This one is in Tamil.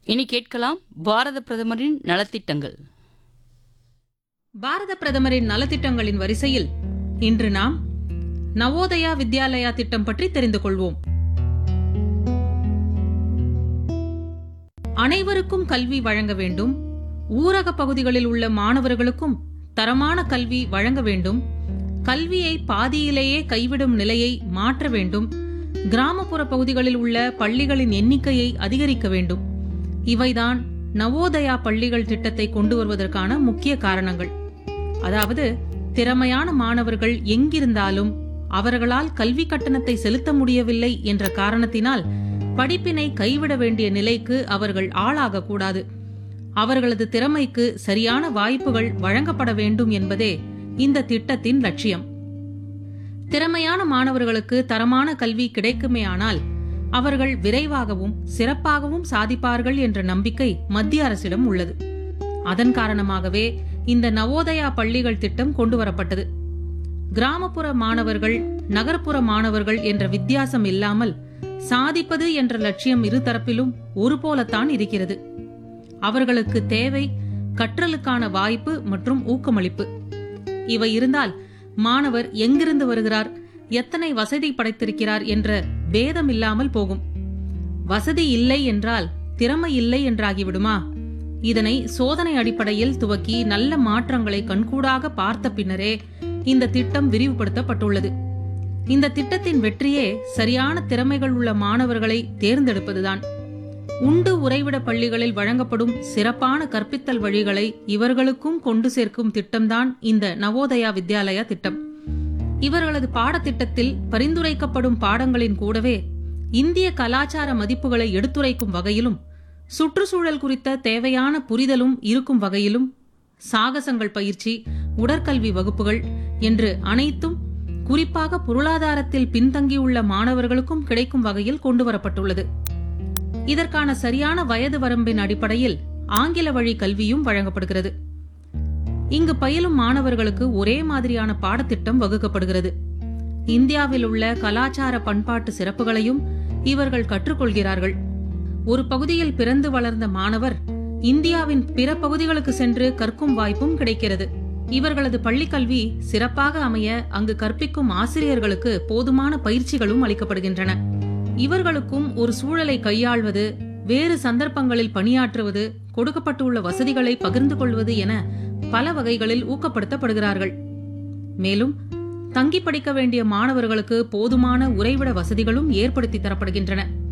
இனி கேட்கலாம் பாரத பிரதமரின் நலத்திட்டங்கள் பாரத பிரதமரின் நலத்திட்டங்களின் வரிசையில் இன்று நாம் நவோதயா வித்யாலயா திட்டம் பற்றி தெரிந்து கொள்வோம் அனைவருக்கும் கல்வி வழங்க வேண்டும் ஊரக பகுதிகளில் உள்ள மாணவர்களுக்கும் தரமான கல்வி வழங்க வேண்டும் கல்வியை பாதியிலேயே கைவிடும் நிலையை மாற்ற வேண்டும் கிராமப்புற பகுதிகளில் உள்ள பள்ளிகளின் எண்ணிக்கையை அதிகரிக்க வேண்டும் இவைதான் நவோதயா பள்ளிகள் திட்டத்தை கொண்டு வருவதற்கான முக்கிய காரணங்கள் அதாவது திறமையான மாணவர்கள் எங்கிருந்தாலும் அவர்களால் கல்வி கட்டணத்தை செலுத்த முடியவில்லை என்ற காரணத்தினால் படிப்பினை கைவிட வேண்டிய நிலைக்கு அவர்கள் ஆளாகக்கூடாது அவர்களது திறமைக்கு சரியான வாய்ப்புகள் வழங்கப்பட வேண்டும் என்பதே இந்த திட்டத்தின் லட்சியம் திறமையான மாணவர்களுக்கு தரமான கல்வி கிடைக்குமேயானால் அவர்கள் விரைவாகவும் சிறப்பாகவும் சாதிப்பார்கள் என்ற நம்பிக்கை மத்திய அரசிடம் உள்ளது அதன் காரணமாகவே இந்த நவோதயா பள்ளிகள் திட்டம் கொண்டு வரப்பட்டது கிராமப்புற மாணவர்கள் நகர்ப்புற மாணவர்கள் என்ற வித்தியாசம் இல்லாமல் சாதிப்பது என்ற லட்சியம் இருதரப்பிலும் ஒருபோலத்தான் இருக்கிறது அவர்களுக்கு தேவை கற்றலுக்கான வாய்ப்பு மற்றும் ஊக்கமளிப்பு இவை இருந்தால் மாணவர் எங்கிருந்து வருகிறார் எத்தனை வசதி படைத்திருக்கிறார் என்ற பேதம் இல்லாமல் போகும் வசதி இல்லை என்றால் திறமை இல்லை என்றாகிவிடுமா இதனை சோதனை அடிப்படையில் துவக்கி நல்ல மாற்றங்களை கண்கூடாக பார்த்த பின்னரே இந்த திட்டம் விரிவுபடுத்தப்பட்டுள்ளது இந்த திட்டத்தின் வெற்றியே சரியான திறமைகள் உள்ள மாணவர்களை தேர்ந்தெடுப்பதுதான் உண்டு உறைவிட பள்ளிகளில் வழங்கப்படும் சிறப்பான கற்பித்தல் வழிகளை இவர்களுக்கும் கொண்டு சேர்க்கும் திட்டம்தான் இந்த நவோதயா வித்யாலயா திட்டம் இவர்களது பாடத்திட்டத்தில் பரிந்துரைக்கப்படும் பாடங்களின் கூடவே இந்திய கலாச்சார மதிப்புகளை எடுத்துரைக்கும் வகையிலும் சுற்றுச்சூழல் குறித்த தேவையான புரிதலும் இருக்கும் வகையிலும் சாகசங்கள் பயிற்சி உடற்கல்வி வகுப்புகள் என்று அனைத்தும் குறிப்பாக பொருளாதாரத்தில் பின்தங்கியுள்ள மாணவர்களுக்கும் கிடைக்கும் வகையில் கொண்டு வரப்பட்டுள்ளது இதற்கான சரியான வயது வரம்பின் அடிப்படையில் ஆங்கில வழி கல்வியும் வழங்கப்படுகிறது இங்கு பயிலும் மாணவர்களுக்கு ஒரே மாதிரியான பாடத்திட்டம் வகுக்கப்படுகிறது இந்தியாவில் உள்ள கலாச்சார பண்பாட்டு சிறப்புகளையும் இவர்கள் கற்றுக்கொள்கிறார்கள் ஒரு பகுதியில் பிறந்து வளர்ந்த மாணவர் இந்தியாவின் பிற பகுதிகளுக்கு சென்று கற்கும் வாய்ப்பும் கிடைக்கிறது இவர்களது பள்ளிக்கல்வி சிறப்பாக அமைய அங்கு கற்பிக்கும் ஆசிரியர்களுக்கு போதுமான பயிற்சிகளும் அளிக்கப்படுகின்றன இவர்களுக்கும் ஒரு சூழலை கையாள்வது வேறு சந்தர்ப்பங்களில் பணியாற்றுவது கொடுக்கப்பட்டுள்ள வசதிகளை பகிர்ந்து கொள்வது என பல வகைகளில் ஊக்கப்படுத்தப்படுகிறார்கள் மேலும் தங்கி படிக்க வேண்டிய மாணவர்களுக்கு போதுமான உறைவிட வசதிகளும் ஏற்படுத்தி தரப்படுகின்றன